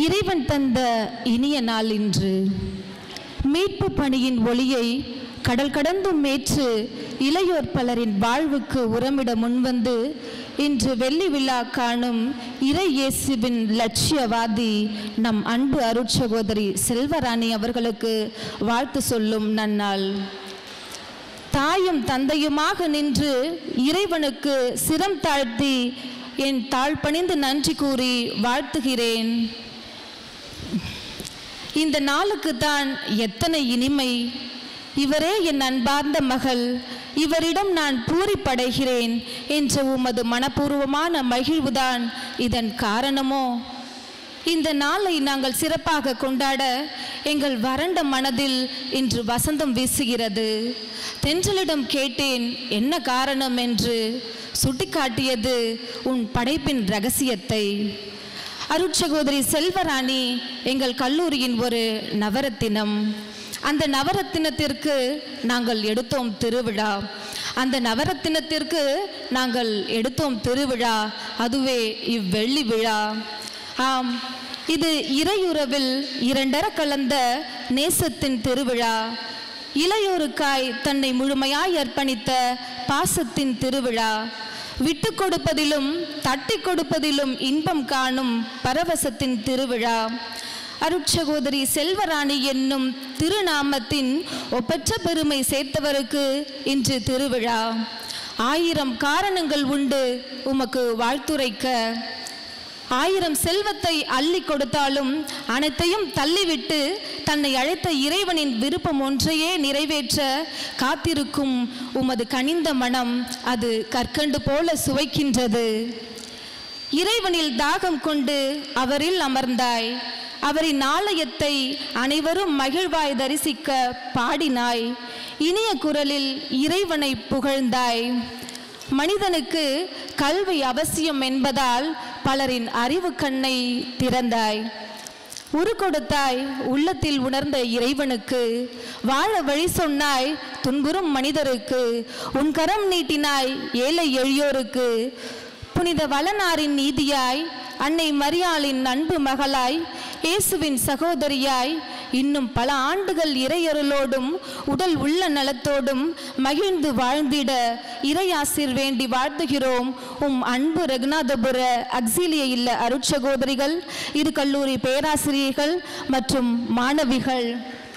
இறைவன் தந்த இனிய நாள் இன்று மீட்பு பணியின் ஒளியை கடல் கடந்தும் ஏற்று இளையோர் பலரின் வாழ்வுக்கு உரமிட முன்வந்து இன்று வெள்ளி விழா காணும் இறை இயேசுவின் லட்சியவாதி நம் அன்பு அருட்சகோதரி செல்வராணி அவர்களுக்கு வாழ்த்து சொல்லும் நன்னாள் தாயும் தந்தையுமாக நின்று இறைவனுக்கு சிரம் தாழ்த்தி என் தாழ் பணிந்து நன்றி கூறி வாழ்த்துகிறேன் இந்த நாளுக்கு தான் எத்தனை இனிமை இவரே என் அன்பார்ந்த மகள் இவரிடம் நான் பூரிப்படைகிறேன் என்ற உமது மனப்பூர்வமான மகிழ்வுதான் இதன் காரணமோ இந்த நாளை நாங்கள் சிறப்பாக கொண்டாட எங்கள் வறண்ட மனதில் இன்று வசந்தம் வீசுகிறது தென்றலிடம் கேட்டேன் என்ன காரணம் என்று சுட்டிக்காட்டியது உன் படைப்பின் ரகசியத்தை அருட்சகோதரி செல்வராணி எங்கள் கல்லூரியின் ஒரு நவரத்தினம் அந்த நவரத்தினத்திற்கு நாங்கள் எடுத்தோம் திருவிழா அந்த நவரத்தினத்திற்கு நாங்கள் எடுத்தோம் திருவிழா அதுவே இவ்வெள்ளி விழா ஆம் இது இறையுறவில் இரண்டர கலந்த நேசத்தின் திருவிழா இளையோருக்காய் தன்னை முழுமையாய் அர்ப்பணித்த பாசத்தின் திருவிழா விட்டு கொடுப்பதிலும் தட்டி கொடுப்பதிலும் இன்பம் காணும் பரவசத்தின் திருவிழா அருட்சகோதரி செல்வராணி என்னும் திருநாமத்தின் ஒப்பற்ற பெருமை சேர்த்தவருக்கு இன்று திருவிழா ஆயிரம் காரணங்கள் உண்டு உமக்கு வாழ்த்துரைக்க ஆயிரம் செல்வத்தை அள்ளி கொடுத்தாலும் அனைத்தையும் தள்ளிவிட்டு தன்னை அழைத்த இறைவனின் விருப்பம் ஒன்றையே நிறைவேற்ற காத்திருக்கும் உமது கனிந்த மனம் அது கற்கண்டு போல சுவைக்கின்றது இறைவனில் தாகம் கொண்டு அவரில் அமர்ந்தாய் அவரின் ஆலயத்தை அனைவரும் மகிழ்வாய் தரிசிக்க பாடினாய் இனிய குரலில் இறைவனை புகழ்ந்தாய் மனிதனுக்கு கல்வி அவசியம் என்பதால் பலரின் அறிவு கண்ணை திறந்தாய் உரு கொடுத்தாய் உள்ளத்தில் உணர்ந்த இறைவனுக்கு வாழ வழி சொன்னாய் துன்புறும் மனிதருக்கு உன் கரம் நீட்டினாய் ஏழை எளியோருக்கு புனித வளனாரின் நீதியாய் அன்னை மரியாளின் அன்பு மகளாய் இயேசுவின் சகோதரியாய் இன்னும் பல ஆண்டுகள் இறையருளோடும் உடல் உள்ள நலத்தோடும் மகிழ்ந்து வாழ்ந்திட இறையாசிர் வேண்டி வாழ்த்துகிறோம் உம் அன்பு ரகுநாதபுர அக்ஸிலிய இல்ல அருட்சகோதரிகள் இரு கல்லூரி பேராசிரியர்கள் மற்றும் மாணவிகள்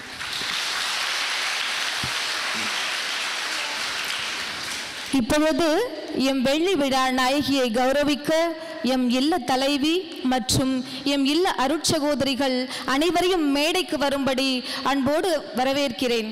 இப்பொழுது எம் வெள்ளி விழா நாயகியை கௌரவிக்க எம் இல்ல தலைவி மற்றும் எம் இல்ல அருட்சகோதரிகள் அனைவரையும் மேடைக்கு வரும்படி அன்போடு வரவேற்கிறேன்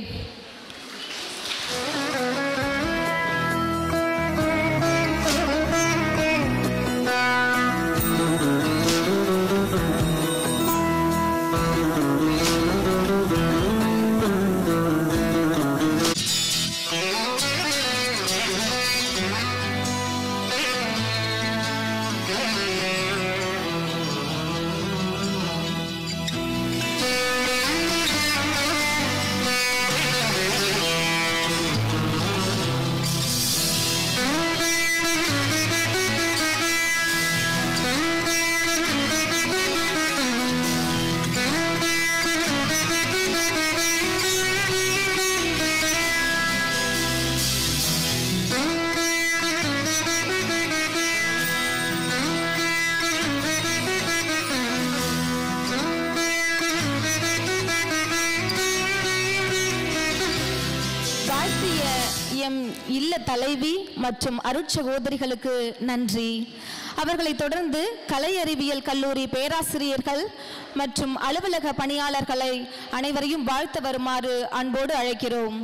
வாழ்த்திய எம் இல்ல தலைவி மற்றும் அருட்சகோதரிகளுக்கு நன்றி அவர்களைத் தொடர்ந்து கலை அறிவியல் கல்லூரி பேராசிரியர்கள் மற்றும் அலுவலக பணியாளர்களை அனைவரையும் வாழ்த்த வருமாறு அன்போடு அழைக்கிறோம்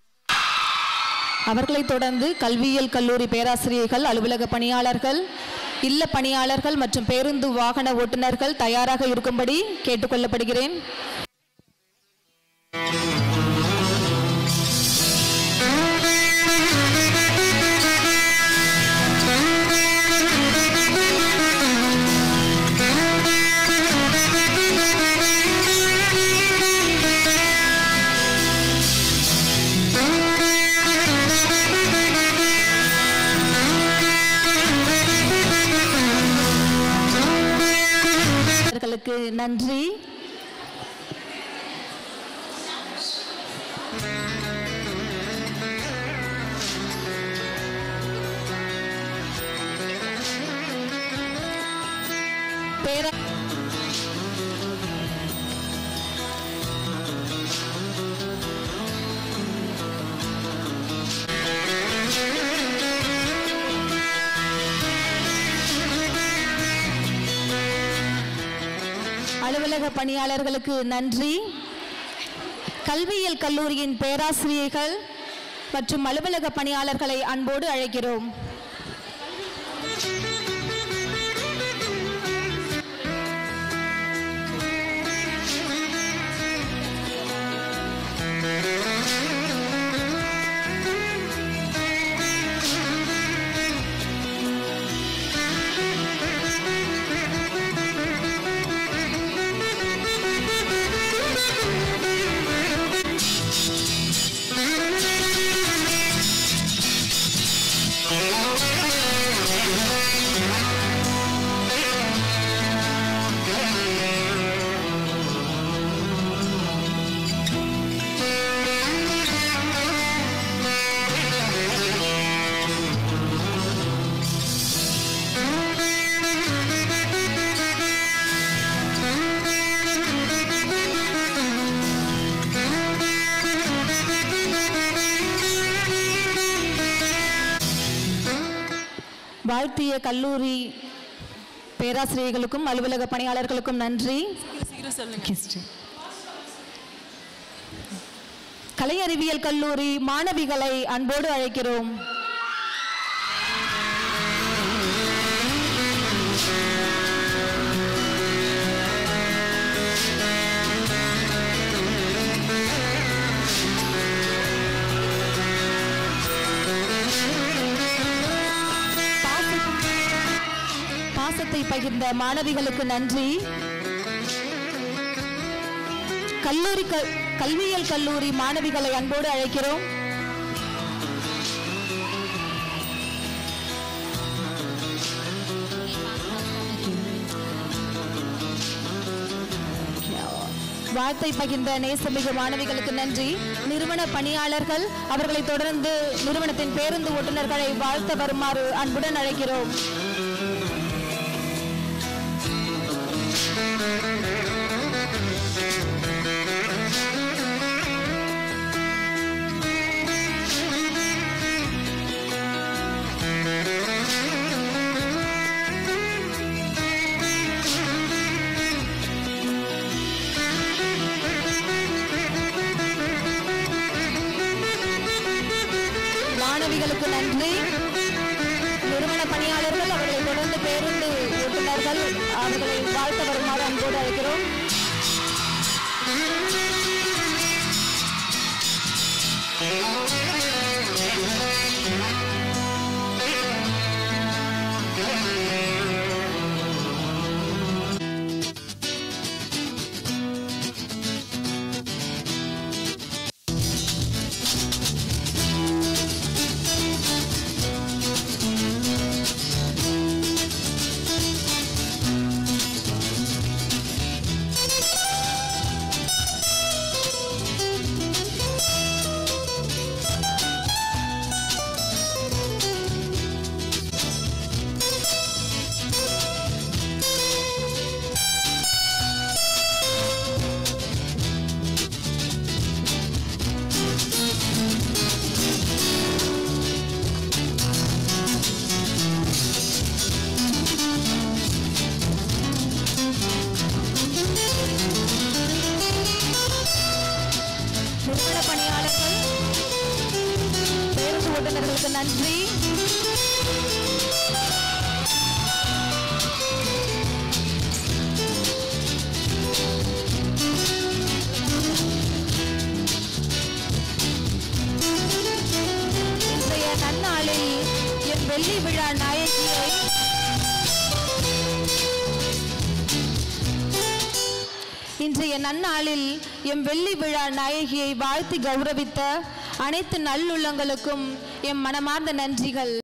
அவர்களைத் தொடர்ந்து கல்வியியல் கல்லூரி பேராசிரியர்கள் அலுவலக பணியாளர்கள் இல்ல பணியாளர்கள் மற்றும் பேருந்து வாகன ஓட்டுநர்கள் தயாராக இருக்கும்படி கேட்டுக்கொள்ளப்படுகிறேன் அவர்களுக்கு நன்றி பேர அலுவலக பணியாளர்களுக்கு நன்றி கல்வியியல் கல்லூரியின் பேராசிரியர்கள் மற்றும் அலுவலக பணியாளர்களை அன்போடு அழைக்கிறோம் வாழ்த்திய கல்லூரி பேராசிரியர்களுக்கும் அலுவலக பணியாளர்களுக்கும் நன்றி கலை அறிவியல் கல்லூரி மாணவிகளை அன்போடு அழைக்கிறோம் பாச- பாசத்தை பகிர்ந்த மாணவிகளுக்கு நன்றி கல்லூரி க- கல்வியியல் கல்லூரி மாணவிகளை அன்போடு அழைக்கிறோம் வாழ்த்தை பகிர்ந்த நேசமிகு மாணவிகளுக்கு நன்றி நிறுவன பணியாளர்கள் அவர்களை தொடர்ந்து நிறுவனத்தின் பேருந்து ஓட்டுநர்களை வாழ்த்த வருமாறு அன்புடன் அழைக்கிறோம் மாணவிகளுக்கு நன்றி நிறுவன பணியாளர்கள் அவர்களை தொடர்ந்து பேருந்து ஓட்டுநர்கள் அவர்களை வாழ்த்த வருமாறு அன்போடு அழைக்கிறோம் நிறுவன பணியாளர்கள் பேருந்து ஓட்டுநர்களுக்கு நன்றி வெள்ளி விழா நாயகியை இன்றைய நன்னாளில் எம் வெள்ளி விழா நாயகியை வாழ்த்தி கௌரவித்த அனைத்து நல்லுள்ளங்களுக்கும் எம் மனமார்ந்த நன்றிகள்